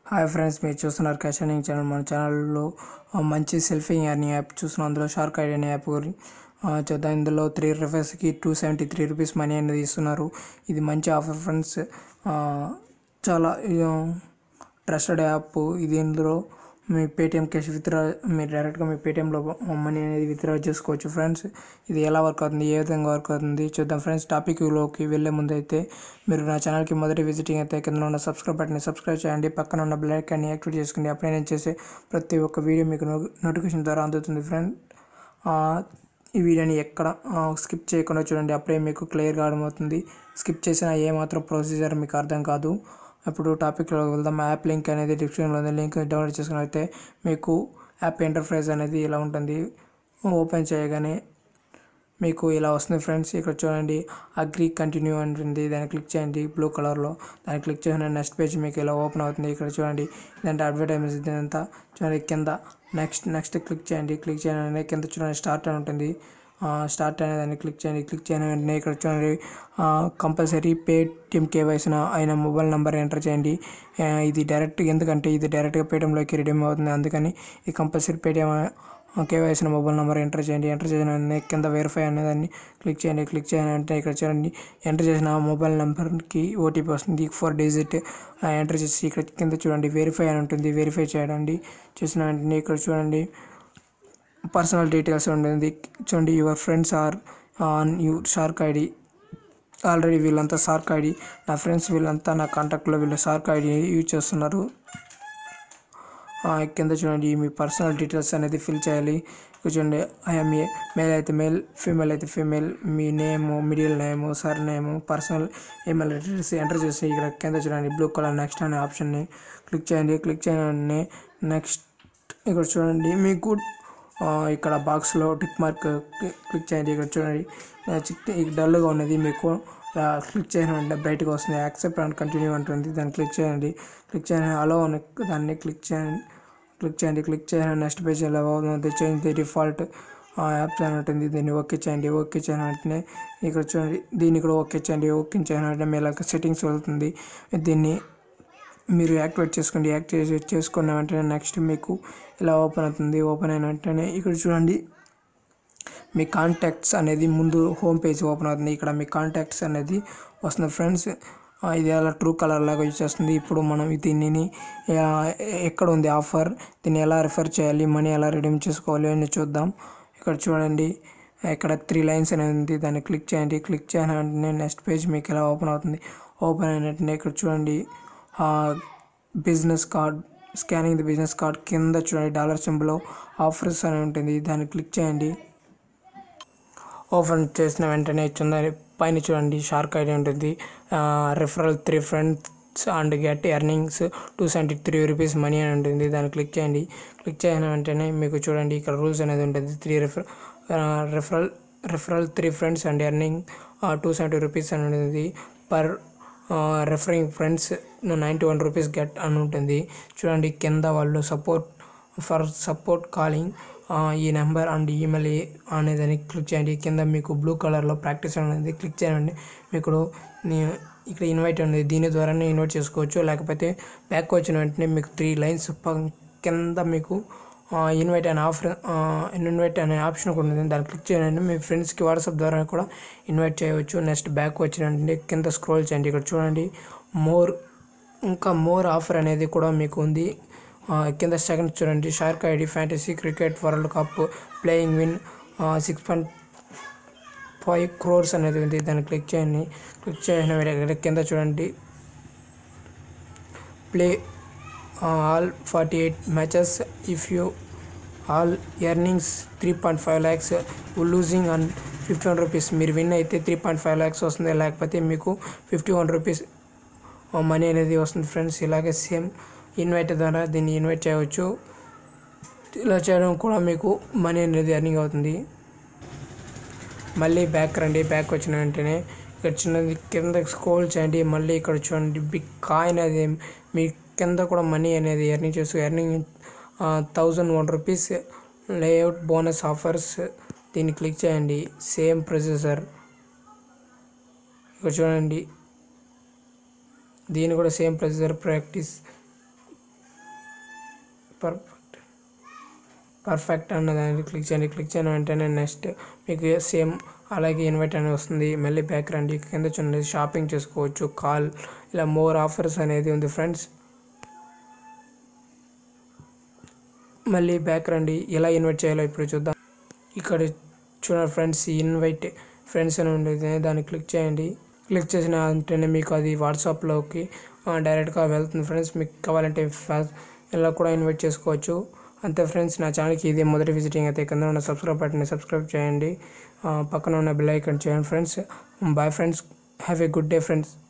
hi friends మీరు చూస్తున్నారు క్యాషనింగ్ channel మన ఛానల్లో ఆ, మంచి సెల్ఫింగ్ అనే యాప్ చూస్తున్నాం అందులో షార్క్ ఐడి అనే యాప్ గురి ఆ, చూద్దాం ఇందులో త్రీ రిఫర్స్కి two seventy three rupees money అనేది ఇస్తున్నారు ఇది మంచి ఆఫర్ ఫ్రెండ్స్ ఆ, చాలా ట్రస్టెడ్ యాప్ ఇది ఇందులో మీ పేటిఎం క్యాష్ విత్డ్రా మీరు డైరెక్ట్గా మీ పేటిఎంలో మనీ అనేది విత్డ్రా చేసుకోవచ్చు ఫ్రెండ్స్ ఇది ఎలా వర్క్ అవుతుంది ఏ విధంగా వర్క్ అవుతుంది చూద్దాం ఫ్రెండ్స్ టాపిక్లోకి వెళ్ళే ముందు అయితే మీరు నా ఛానల్కి మొదటి విజిటింగ్ అయితే కింద ఉన్న సబ్స్క్రైబ్ బటన్ని సబ్స్క్రైబ్ చేయండి పక్కన ఉన్న బెల్ ఐకాన్ని యాక్టివేట్ చేసుకోండి అప్పుడే నేను చేసే ప్రతి ఒక్క వీడియో మీకు నోటిఫికేషన్ ద్వారా అందుతుంది ఫ్రెండ్ ఈ వీడియోని ఎక్కడ స్కిప్ చేయకుండా చూడండి అప్పుడే మీకు క్లియర్గా అర్థమవుతుంది స్కిప్ చేసిన ఏ మాత్రం ప్రొసీజర్ మీకు అర్థం కాదు ఇప్పుడు టాపిక్లో వెళ్దాం యాప్ లింక్ అనేది డిస్క్రిప్షన్లో ఉంది లింక్ డౌన్లోడ్ చేసుకుని అయితే మీకు యాప్ ఇంటర్ఫేస్ అనేది ఇలా ఉంటుంది ఓపెన్ చేయగానే మీకు ఇలా వస్తుంది ఫ్రెండ్స్ ఇక్కడ చూడండి అగ్రి కంటిన్యూ ఉంటుంది దాన్ని క్లిక్ చేయండి బ్లూ కలర్లో దాన్ని క్లిక్ చేసిన నెక్స్ట్ పేజ్ మీకు ఇలా ఓపెన్ అవుతుంది ఇక్కడ చూడండి ఇదంతా అడ్వర్టైజ్మెంట్ ఇదంతా చూడండి కింద నెక్స్ట్ నెక్స్ట్ క్లిక్ చేయండి క్లిక్ చేయగానే కింద చూడండి స్టార్ట్ అని ఉంటుంది స్టార్ట్ అనే దాన్ని క్లిక్ చేయండి క్లిక్ చేయని వెంటనే ఇక్కడ చూడండి కంపల్సరీ పేటిఎం కేవైసిన అయిన మొబైల్ నెంబర్ ఎంటర్ చేయండి ఆ, ఇది డైరెక్ట్ ఎందుకంటే ఇది డైరెక్ట్గా పేటిఎంలోకి రిడీమ్ అవుతుంది అందుకని ఈ కంపల్సరీ పేటిఎం కేవైసిన మొబైల్ నెంబర్ ఎంటర్ చేయండి ఎంటర్ చేసిన వెంటనే కింద వెరిఫై అనే దాన్ని క్లిక్ చేయండి క్లిక్ చేయని వెంటనే ఇక్కడ చూడండి ఎంటర్ చేసిన మొబైల్ నెంబర్కి ఓటీపీ వస్తుంది ఫోర్ డిజిట్ ఎంటర్ చేసి ఇక్కడ కింద చూడండి వెరిఫై అని ఉంటుంది వెరిఫై చేయడండి చేసిన వెంటనే ఇక్కడ చూడండి పర్సనల్ డీటెయిల్స్ ఉంటుంది చూడండి your friends are on you shark ID already వీళ్ళంతా షార్క్ ఐడి నా ఫ్రెండ్స్ వీళ్ళంతా నా కాంటాక్ట్లో వీళ్ళు షార్క్ ఐడి యూజ్ చేస్తున్నారు ఆ, కింద చూడండి మీ పర్సనల్ డీటెయిల్స్ అనేది ఫిల్ చేయాలి ఇక్కడ చూడండి ఐఎమ్ ఏ మేల్ అయితే మేల్ ఫీమేల్ అయితే ఫీమేల్ మీ name middle name surname personal email address enter చేసి ఇక్కడ కింద చూడండి బ్లూ కలర్ నెక్స్ట్ అనే ఆప్షన్ని క్లిక్ చేయండి క్లిక్ చేయగానే నెక్స్ట్ ఇక్కడ చూడండి మీకు ఆ, ఇక్కడ బాక్స్లో టిక్ మార్క్ క్లిక్ చేయండి ఇక్కడ చూడండి ఆ, చిక్ ఇది డల్గా ఉన్నది మీకు ఆ, క్లిక్ చేయడం అంటే బ్రైట్గా వస్తుంది యాక్సెప్ట్ అండ్ కంటిన్యూ అంటుంది దాన్ని క్లిక్ చేయండి క్లిక్ చేయండి అలో అని దాన్ని క్లిక్ చేయండి క్లిక్ చేయండి క్లిక్ చేయండి నెక్స్ట్ పేజ్ ఎలా అవుతుంది చేంజ్ ది డిఫాల్ట్ యాప్స్ అని ఉంటుంది దీన్ని ఓకే చేయండి ఓకే చేయడం వెంటనే ఇక్కడ చూడండి దీన్ని కూడా ఓకే చేయండి ఓకే చేయడం వెంటనే మీ సెట్టింగ్స్ వెళ్తుంది దీన్ని మీరు యాక్టివేట్ చేసుకోండి యాక్టివేట్ చేసుకున్న వెంటనే నెక్స్ట్ మీకు ఇలా ఓపెన్ అవుతుంది ఓపెన్ అయిన వెంటనే ఇక్కడ చూడండి మీ కాంటాక్ట్స్ అనేది ముందు హోమ్ పేజ్ ఓపెన్ అవుతుంది ఇక్కడ మీ కాంటాక్ట్స్ అనేది వస్తుంది ఫ్రెండ్స్ ఆ, ఇది అలా ట్రూ కలర్ లాగా యూజ్ చేస్తుంది ఇప్పుడు మనం దీనిని ఆ, ఎక్కడ ఉంది ఆఫర్ దీన్ని ఎలా రిఫర్ చేయాలి మనీ ఎలా రిడీమ్ చేసుకోవాలి అని చూద్దాం ఇక్కడ చూడండి ఇక్కడ త్రీ లైన్స్ అనేది ఉంది దాన్ని క్లిక్ చేయండి క్లిక్ చేయని వెంటనే నెక్స్ట్ పేజ్ మీకు ఇలా ఓపెన్ అవుతుంది ఓపెన్ అయిన వెంటనే ఇక్కడ చూడండి business card scanning the business card కింద చూడండి డాలర్ సింబల్ ఆఫర్స్ అని ఉంటుంది దాన్ని క్లిక్ చేయండి ఓపెన్ చేసిన వెంటనే చూడండి పైన చూడండి షార్క్ ఐడి ఉంటుంది referral three friends and get earnings two seventy three rupees money అని ఉంటుంది దాన్ని క్లిక్ చేయండి క్లిక్ చేసిన వెంటనే మీకు చూడండి ఇక్కడ రూల్స్ అనేది ఉంటుంది three refer referral referral three friends and earning two seventy rupees అని ఉంటుంది per referring friends ninety one rupees get అని ఉంటుంది చూడండి కింద వాళ్ళు సపోర్ట్ ఫర్ సపోర్ట్ కాలింగ్ ఈ నెంబర్ అండ్ ఈమెయిల్ అనేదాన్ని క్లిక్ చేయండి కింద మీకు బ్లూ కలర్లో ప్రాక్టీస్ అనేది క్లిక్ చేయండి మీకు నీ- ఇక్కడ ఇన్వైట్ ఉంది దీని ద్వారానే ఇన్వైట్ చేసుకోవచ్చు లేకపోతే బ్యాక్ వచ్చిన వెంటనే మీకు త్రీ లైన్స్ కింద మీకు ఇన్వైట్ అనే ఆఫర్ ఇన్వైట్ అనే ఆప్షన్ కూడా ఉంది దాన్ని క్లిక్ చేయండి మీ ఫ్రెండ్స్కి వాట్సాప్ ద్వారా కూడా ఇన్వైట్ చేయవచ్చు నెక్స్ట్ బ్యాక్ వచ్చిన వెంటనే కింద స్క్రోల్ చేయండి ఇక్కడ చూడండి మోర్ ఇంకా మోర్ ఆఫర్ అనేది కూడా మీకు ఉంది ఆ, కింద సెకండ్ చూడండి shark ID fantasy cricket world cup playing win six point five crores అనేది ఉంది దాన్ని క్లిక్ చేయండి క్లిక్ చేసిన వెంటనే కింద చూడండి play all forty eight matches if you all earnings three point five lakhs losing and fifty one rupees మీరు win అయితే త్రీ పాయింట్ ఫైవ్ ల్యాక్స్ వస్తుంది లేకపోతే మీకు ఫిఫ్టీ వన్ రూపీస్ మనీ అనేది వస్తుంది ఫ్రెండ్స్ ఇలాగే సేమ్ ఇన్వైట్ ద్వారా దీన్ని ఇన్వైట్ చేయవచ్చు ఇలా చేయడం కూడా మీకు మనీ అనేది ఎర్నింగ్ అవుతుంది మళ్ళీ బ్యాక్ రండి బ్యాక్ వచ్చిన వెంటనే ఇక్కడ చిన్నది కింద స్క్రోల్ చేయండి మళ్ళీ ఇక్కడ చూడండి బిగ్ కాయిన్ అనేది మీ కింద కూడా మనీ అనేది ఎర్నింగ్ చేస్తూ earning thousand one rupees layout bonus offers దీన్ని క్లిక్ చేయండి సేమ్ ప్రొసెసర్ ఇక్కడ చూడండి దీని కూడా same processor practice perfect perfect అన్న దాన్ని క్లిక్ చేయండి క్లిక్ చేయడం వెంటనే నెక్స్ట్ మీకు సేమ్ అలాగే ఇన్వైట్ అనేది వస్తుంది మళ్ళీ బ్యాక్ రండి కింద చూడండి షాపింగ్ చేసుకోవచ్చు కాల్ ఇలా మోర్ ఆఫర్స్ అనేది ఉంది ఫ్రెండ్స్ మళ్ళీ బ్యాక్ రండి ఎలా ఇన్వైట్ చేయాలో ఇప్పుడు చూద్దాం ఇక్కడ చూడండి ఫ్రెండ్స్ ఇన్వైట్ ఫ్రెండ్స్ అని ఉండేది దాన్ని క్లిక్ చేయండి క్లిక్ చేసిన వెంటనే మీకు అది వాట్సాప్లోకి డైరెక్ట్గా వెళ్తుంది ఫ్రెండ్స్ మీకు కావాలంటే ఫా- ఇలా కూడా ఇన్వైట్ చేసుకోవచ్చు అంతే ఫ్రెండ్స్ నా ఛానల్కి ఇది మొదటి విజిటింగ్ అయితే కింద ఉన్న సబ్స్క్రైబ్ బటన్ని సబ్స్క్రైబ్ చేయండి ఆ, పక్కన ఉన్న బెల్ ఐకాన్ చేయండి friends bye friends have a good day friends